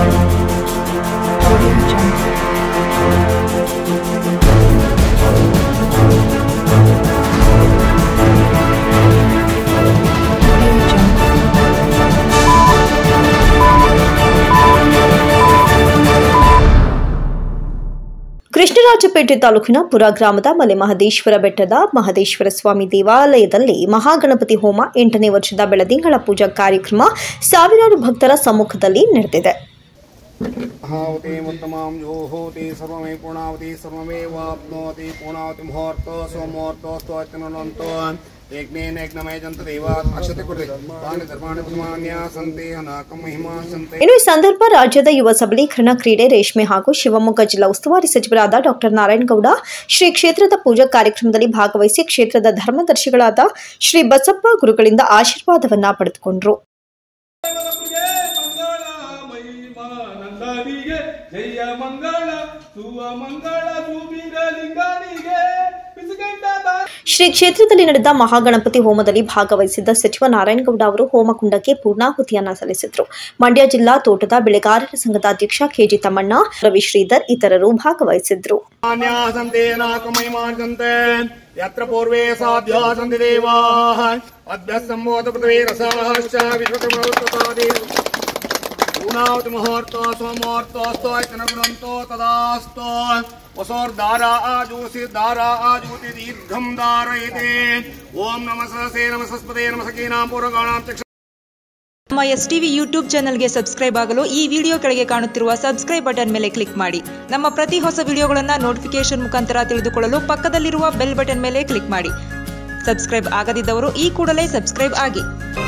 Audio Jungle. Audio Jungle. Krishnarajpet ತಾಲೂಕಿನ ಪುರ ಗ್ರಾಮದ ಮಲೆ ಮಹದೇಶ್ವರ ಬೆಟ್ಟದ ಮಹದೇಶ್ವರ ಸ್ವಾಮಿ ದೇವಾಲಯದಲ್ಲಿ ಮಹಾಗಣಪತಿ ಹೋಮ ಎಂಟನೇ ವರ್ಷದ ಬೆಳದಿಂಗಳ ಪೂಜಾ ಕಾರ್ಯಕ್ರಮ ಸಾವಿರಾರು ಭಕ್ತರ ಸಮ್ಮುಖದಲ್ಲಿ ನಡೆದಿದೆ हावति उत्तमां यो होति सर्वमे पूर्णावति सर्वमेवाप्नोति पूर्णावति मुहूर्त स्वमुहूर्तोऽस्तु यज्ञेन यज्ञमय जन्त देवात् अक्षते कृते तानि धर्माणि पुमान्या सन्ति हनाकं महिमा सन्ति ಇನ್ನು ಈ ಸಂದರ್ಭ ರಾಜ್ಯದ ಯುವ ಸಬಲೀಕರಣ ಕ್ರೀಡೆ ರೇಷ್ಮೆ ಹಾಗೂ ಶಿವಮೊಗ್ಗ ಜಿಲ್ಲಾ ಉಸ್ತುವಾರಿ ಸಚಿವರಾದ ಡಾಕ್ಟರ್ ನಾರಾಯಣಗೌಡ ಶ್ರೀ ಕ್ಷೇತ್ರದ ಪೂಜಾ ಕಾರ್ಯಕ್ರಮದಲ್ಲಿ ಭಾಗವಹಿಸಿ ಕ್ಷೇತ್ರದ ಧರ್ಮದರ್ಶಿಗಳಾದ ಶ್ರೀ ಬಸಪ್ಪ ಗುರುಗಳಿಂದ ಆಶೀರ್ವಾದವನ್ನ ಪಡೆದುಕೊಂಡರು ಮಂಗಳಿಗೆ ಜಯ ಮಂಗಳ ಸುವ ಮಂಗಳ ಸುಬೀರಲಿಂಗನಿಗೆ ಬಿಸಿಗಂಡದ ಶ್ರೀ ಕ್ಷೇತ್ರದಲ್ಲಿ ನಡೆದ ಮಹಾಗಣಪತಿ ಹೋಮದಲ್ಲಿ ಭಾಗವಹಿಸಿದ್ದ ಸಚಿವ ನಾರಾಯಣಗೌಡ ಅವರು ಹೋಮಕುಂಡಕ್ಕೆ ಪೂರ್ಣಾಹುತಿಯನ್ನ ಸಲ್ಲಿಸಿದರು ಮಂಡ್ಯ ಜಿಲ್ಲಾ ತೋಟದ ಬೆಳೆಗಾರರ ಸಂಘದ ಅಧ್ಯಕ್ಷ ಕೆಜಿ ತಮ್ಮಣ್ಣ ರವಿ ಶ್ರೀಧರ್ ಇತರರು ಭಾಗವಹಿಸಿದ್ರು अन्या सन्ति हनाकं महिमा सन्ति यत्र पूर्वे साध्या सन्ति देवाः अभ्यः सम्भूत पृथ्वीरसाश्च विश्वतमोत्ततादि पूर्णावति मुहूर्त स्वमुहूर्तोऽस्तु इत्यनुगुणन्तो तदास्तु वसोर्धारा आजूसि धारा आजूति दीर्घं धारयते ॐ नमः सहसे नमः सस्पते नमः सखीनां पूर्वगाणां चक्ष ನಮ್ಮ ಎಸ್ ಟಿವಿ ಯೂಟ್ಯೂಬ್ ಚಾನಲ್ಗೆ ಸಬ್ಸ್ಕ್ರೈಬ್ ಆಗಲು ಈ ವಿಡಿಯೋ ಕೆಳಗೆ ಕಾಣುತ್ತಿರುವ ಸಬ್ಸ್ಕ್ರೈಬ್ ಬಟನ್ ಮೇಲೆ ಕ್ಲಿಕ್ ಮಾಡಿ ನಮ್ಮ ಪ್ರತಿ ಹೊಸ ವಿಡಿಯೋಗಳನ್ನು ನೋಟಿಫಿಕೇಶನ್ ಮುಖಾಂತರ ತಿಳಿದುಕೊಳ್ಳಲು ಪಕ್ಕದಲ್ಲಿರುವ ಬೆಲ್ ಬಟನ್ ಮೇಲೆ ಕ್ಲಿಕ್ ಮಾಡಿ ಸಬ್ಸ್ಕ್ರೈಬ್ ಆಗದಿದ್ದವರು ಈ ಕೂಡಲೇ ಸಬ್ಸ್ಕ್ರೈಬ್ ಆಗಿ